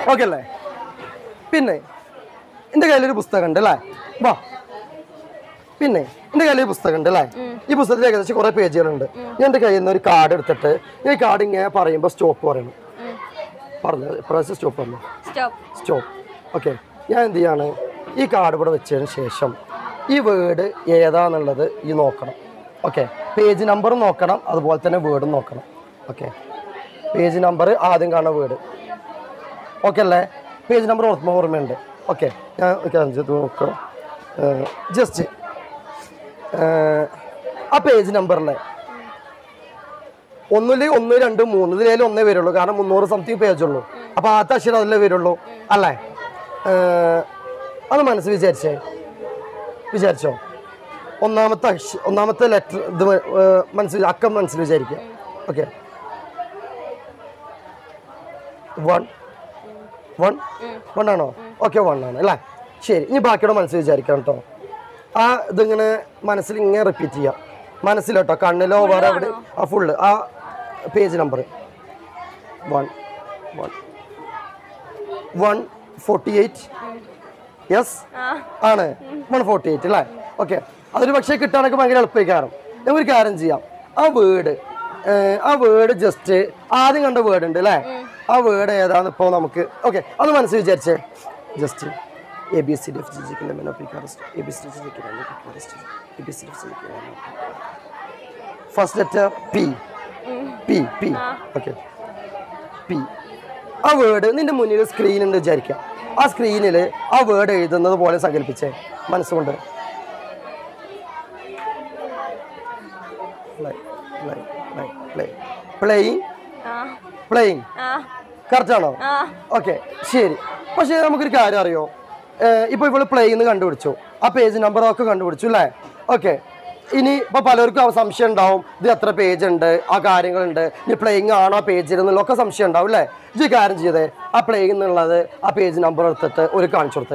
okay അല്ലേ പിന്നെ എൻ്റെ കയ്യിലൊരു പുസ്തകം ഉണ്ട് അല്ലേ വാ പിന്നെ എൻ്റെ കയ്യിലൊരു പുസ്തകം ഉണ്ട് അല്ലേ ഈ പുസ്തകത്തിൽ ഏകദേശം കുറേ പേജുകളുണ്ട് ഞാൻ എൻ്റെ കയ്യിൽ നിന്ന് ഒരു കാർഡ് എടുത്തിട്ട് ഞാൻ ഈ കാർഡ് ഇങ്ങനെ പറയുമ്പോൾ സ്റ്റോപ്പ് പറയണം പറഞ്ഞു പ്രാവശ്യം സ്റ്റോപ്പ് പറഞ്ഞു സ്റ്റോപ്പ് സ്റ്റോപ്പ് ഓക്കെ ഞാൻ എന്ത് ചെയ്യാണ് ഈ കാർഡ് ഇവിടെ വെച്ചതിന് ശേഷം ഈ വേർഡ് ഏതാന്നുള്ളത് ഈ നോക്കണം ഓക്കെ പേജ് നമ്പർ നോക്കണം അതുപോലെ തന്നെ വേർഡും നോക്കണം ഓക്കെ പേജ് നമ്പർ ആദ്യം കാണുന്ന വേർഡ് ഓക്കെ അല്ലേ പേജ് നമ്പർ ഓർമ്മ ഓർമ്മയുണ്ട് ഓക്കെ ഞാൻ ഒരു കാര്യം ചെയ്ത് നോക്കാം ജസ്റ്റ് ആ പേജ് നമ്പറിലെ ഒന്നില് ഒന്ന് രണ്ട് മൂന്ന് ഇതിലേലും ഒന്നേ വരുള്ളൂ കാരണം മുന്നൂറ് സംതിങ് പേജ് ഉള്ളൂ അപ്പൊ ആദ്യത്തെ അക്ഷരം അതിലേ വരുള്ളൂ അല്ലേ ഏർ, അത് മനസ്സ് വിചാരിച്ചേ വിചാരിച്ചോ ഒന്നാമത്തെ അക്ഷ ഒന്നാമത്തെ ലെറ്റർ ഇത് മ- ഏർ, മനസ്സിൽ അക്കം മനസ്സിൽ വിചാരിക്കുക ഓക്കെ വൺ വൺ വൺ ആണോ ഓക്കെ വൺ ആണ് അല്ലേ ശരി ഇനി ബാക്കിയുടെ മനസ്സിൽ വിചാരിക്കാം കേട്ടോ ആ ഇതിങ്ങനെ മനസ്സിൽ ഇങ്ങനെ റിപ്പീറ്റ് ചെയ്യാം മനസ്സിലോട്ടോ കണ്ണിലോ വേറെ എവിടെ ആ ഫുള്ള് ആ page number one one one forty eight yes ആ ആണ് വൺ ഫോർട്ടി എയ്റ്റ് അല്ലേ ഓക്കെ അതൊരു പക്ഷേ കിട്ടാനൊക്കെ ഭയങ്കര എളുപ്പമായി കാരണം ഞാൻ ഒരു കാര്യം ചെയ്യാം ആ വേർഡ് ആ വേർഡ് ജസ്റ്റ് ആദ്യം കണ്ട വേർഡ് ഉണ്ട് അല്ലേ ആ വേർഡ് ഏതാന്ന് ഇപ്പോൾ നമുക്ക് ഓക്കെ അത് മനസ്സിൽ വിചാരിച്ചേ just A B C D F G G kilo മെനോ പി കാറസ്റ്റ് A B C D G kilo കാറസ്റ്റ് A B C D G kilo first letter P P P okay P ആ വേർഡ് നിന്റെ മുന്നിൽ screen ഉണ്ട് വിചാരിക്കാം ആ സ്ക്രീനിൽ ആ വേർഡ് എഴുതുന്നത് പോലെ സങ്കല്പിച്ചേ മനസ്സുകൊണ്ട് പ്ലേയിങ് ആ പ്ലേയിങ് ആ കറക്റ്റ് ആണോ ആ ഓക്കെ ശരി പക്ഷേ നമുക്കൊരു കാര്യം അറിയോ ഏഹ് ഇപ്പൊ ഇവള് പ്ലേന്ന് കണ്ടുപിടിച്ചു ആ പേജ് നമ്പർ ഒക്കെ കണ്ടുപിടിച്ചു അല്ലേ ഓക്കെ ഇനി ഇപ്പൊ പലർക്കും ആ സംശയം ഉണ്ടാവും ഇത് എത്ര പേജ് ഉണ്ട് ആ കാര്യങ്ങളുണ്ട് ഇനി പ്ലേയിങ് ആണോ പേജിൽ എന്നുള്ളതൊക്കെ സംശയം ഉണ്ടാവും അല്ലേ ഇത് ഈ കാര്യം ചെയ്തേ ആ പ്ലേയിങ് എന്നുള്ളത് ആ പേജ് നമ്പർ എടുത്തിട്ട് ഒരു കാണിച്ചു കൊടുത്തേ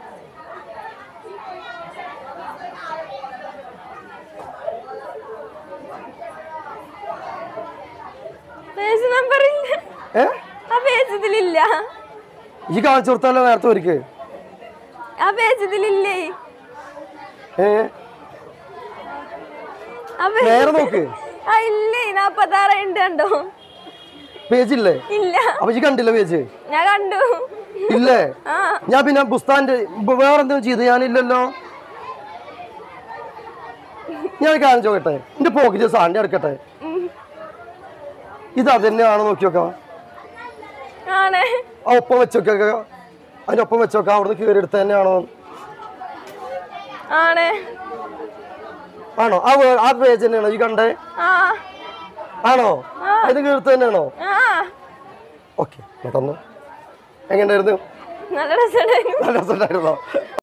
പേജ് നമ്പർ ഇല്ല ഏ ആ പേജ് ഇതിലില്ല ഈ കാണിച്ചു കൊടുത്താലോ നേരത്തെ ഒരിക്കൽ ആ പേജ് ഇതിലില്ലേ ഏ ആ പേ- നേരെ നോക്ക് ആ ഇല്ലേ നാപ്പത്താറ് ഉണ്ട് കണ്ടോ പേജ് ഇല്ലേ ഇല്ല അപ്പൊ ഈ കണ്ടില്ല പേജ് ഞാൻ കണ്ടു ഇല്ലേ ആ ഞാൻ പിന്നെ ബുസ്താന്റെ വേറെ എന്തെങ്കിലും ചെയ്ത് ഞാനില്ലല്ലോ ഞാൻ ഒരു കാര്യം ചോദിക്കട്ടെ എന്റെ പോക്കറ്റ് സാൻഡി എടുക്കട്ടെ ഇത് അത് തന്നെയാണോ നോക്കി നോക്കാം ആണ് ആ ഒപ്പം വെച്ച് നോക്കിയൊക്കെ അതിന്റെ ഒപ്പം വെച്ച് നോക്കാം അവിടുന്ന് കീറി എടുത്ത് തന്നെയാണോ ആണ് ആണോ ആ വേ- ആ പേജ് തന്നെയാണോ ഈ കണ്ടേ ആ ആണോ അതിന് കീർത്ത് തന്നെയാണോ ആ ഓക്കെ തന്നു എങ്ങനെയായിരുന്നു നല്ല രസമുണ്ടായിരുന്നു നല്ല രസമുണ്ടായിരുന്നോ